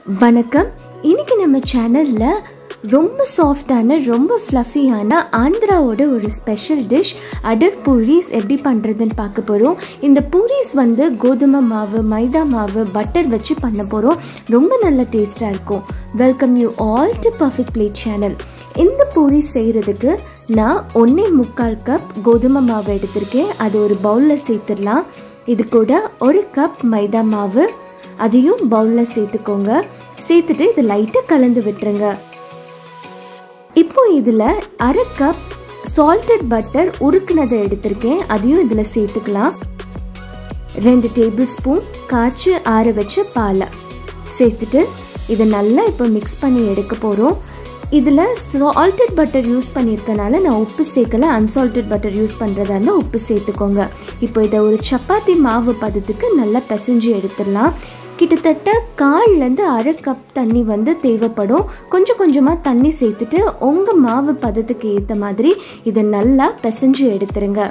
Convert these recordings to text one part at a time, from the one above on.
வணக்கம் இன்னைக்கு நம்ம சேனல்ல ரொம்ப சாஃப்டான ரொம்ப ஃப்ளஃபியான ஆந்திராவோட ஒரு ஸ்பெஷல் டிஷ் அடர் பூரிஸ் எப்படி பண்ணுறதுன்னு பார்க்க போகிறோம் இந்த பூரிஸ் வந்து கோதுமை மாவு மைதா மாவு பட்டர் வச்சு பண்ண போகிறோம் ரொம்ப நல்ல டேஸ்ட்டாக இருக்கும் welcome you all to perfect plate channel இந்த பூரி செய்கிறதுக்கு நான் ஒன்றே முக்கால் கப் கோதுமை மாவு எடுத்திருக்கேன் அது ஒரு பவுலில் சேர்த்துடலாம் இது கூட ஒரு கப் மைதா மாவு அதையும் பவுலில் சேர்த்துக்கோங்க சேர்த்துட்டு இது லைட்டாக கலந்து விட்டுருங்க இப்போ இதில் அரை கப் சால்டட் பட்டர் உருக்குனதை எடுத்திருக்கேன் அதையும் இதில் சேர்த்துக்கலாம் ரெண்டு டேபிள் ஸ்பூன் காய்ச்சி ஆற வச்ச பாலை சேர்த்துட்டு இதை நல்லா இப்போ மிக்ஸ் பண்ணி எடுக்க போகிறோம் இதில் சால்டட் பட்டர் யூஸ் பண்ணியிருக்கனால நான் உப்பு சேர்க்கல அன்சால்டட் பட்டர் யூஸ் பண்ணுறதா இருந்தால் உப்பு சேர்த்துக்கோங்க இப்போ இதை ஒரு சப்பாத்தி மாவு பதத்துக்கு நல்லா பிசைஞ்சு எடுத்துடலாம் கிட்டத்தட்ட கால்லேருந்து அரை கப் தண்ணி வந்து தேவைப்படும் கொஞ்சம் கொஞ்சமாக தண்ணி சேர்த்துட்டு உங்கள் மாவு பதத்துக்கு ஏற்ற மாதிரி இதை நல்லா பிசைஞ்சு எடுத்துருங்க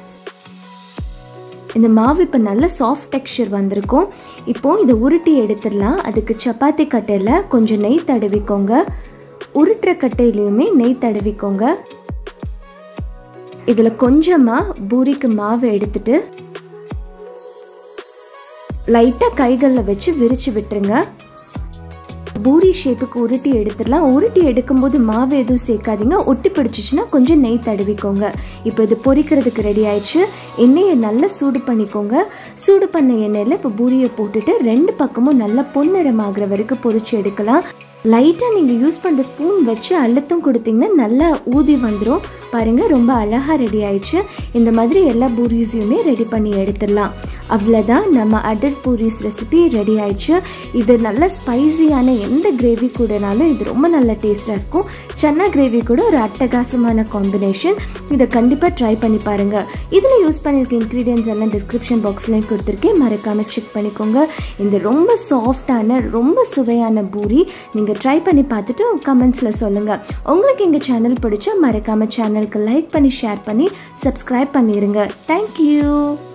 இந்த மாவு இப்போ நல்ல சாஃப்ட் டெக்ஸ்சர் வந்திருக்கும் இப்போ இதை உருட்டி எடுத்துடலாம் அதுக்கு சப்பாத்தி கட்டையில் கொஞ்சம் நெய் தடவிக்கோங்க உருட்டுற கட்டையிலையுமே நெய் தடவிக்கோங்க இதில் கொஞ்சமாக பூரிக்கு மாவு எடுத்துட்டு லைட்டாக கைகளில் வச்சு விரிச்சு விட்டுருங்க பூரி ஷேப்புக்கு உருட்டி எடுத்துடலாம் உருட்டி எடுக்கும்போது மாவு எதுவும் சேர்க்காதீங்க ஒட்டி பிடிச்சிச்சுன்னா கொஞ்சம் நெய் தடவிக்கோங்க இப்போ இது பொரிக்கிறதுக்கு ரெடி ஆயிடுச்சு எண்ணெயை நல்லா சூடு பண்ணிக்கோங்க சூடு பண்ண எண்ணெயில் இப்போ பூரியை போட்டுட்டு ரெண்டு பக்கமும் நல்லா பொன்னிறமாகிற வரைக்கும் பொரிச்சு எடுக்கலாம் லைட்டாக நீங்கள் யூஸ் பண்ணுற ஸ்பூன் வச்சு அழுத்தம் கொடுத்தீங்கன்னா நல்லா ஊதி வந்துடும் பாருங்கள் ரொம்ப அழகாக ரெடி ஆயிடுச்சு இந்த மாதிரி எல்லா பூரிஸையுமே ரெடி பண்ணி எடுத்துடலாம் அவ்வளோதான் நம்ம அடர் பூரிஸ் ரெசிபி ரெடி ஆயிடுச்சு இது நல்ல ஸ்பைசியான எந்த கிரேவி கூடனாலும் இது ரொம்ப நல்ல டேஸ்ட்டாக இருக்கும் சன்னா கிரேவி கூட ஒரு அட்டகாசமான காம்பினேஷன் இதை கண்டிப்பாக ட்ரை பண்ணி பாருங்கள் இதில் யூஸ் பண்ணியிருக்க இன்க்ரீடியன்ஸ் எல்லாம் டிஸ்கிரிப்ஷன் பாக்ஸ்லேயும் கொடுத்துருக்கேன் மறக்காமல் செக் பண்ணிக்கோங்க இந்த ரொம்ப சாஃப்டான ரொம்ப சுவையான பூரி நீங்கள் ட்ரை பண்ணி பார்த்துட்டு கமெண்ட்ஸில் சொல்லுங்கள் உங்களுக்கு எங்கள் சேனல் பிடிச்சா மறக்காமல் சேனலுக்கு லைக் பண்ணி ஷேர் பண்ணி சப்ஸ்கிரைப் பண்ணிடுங்க தேங்க்யூ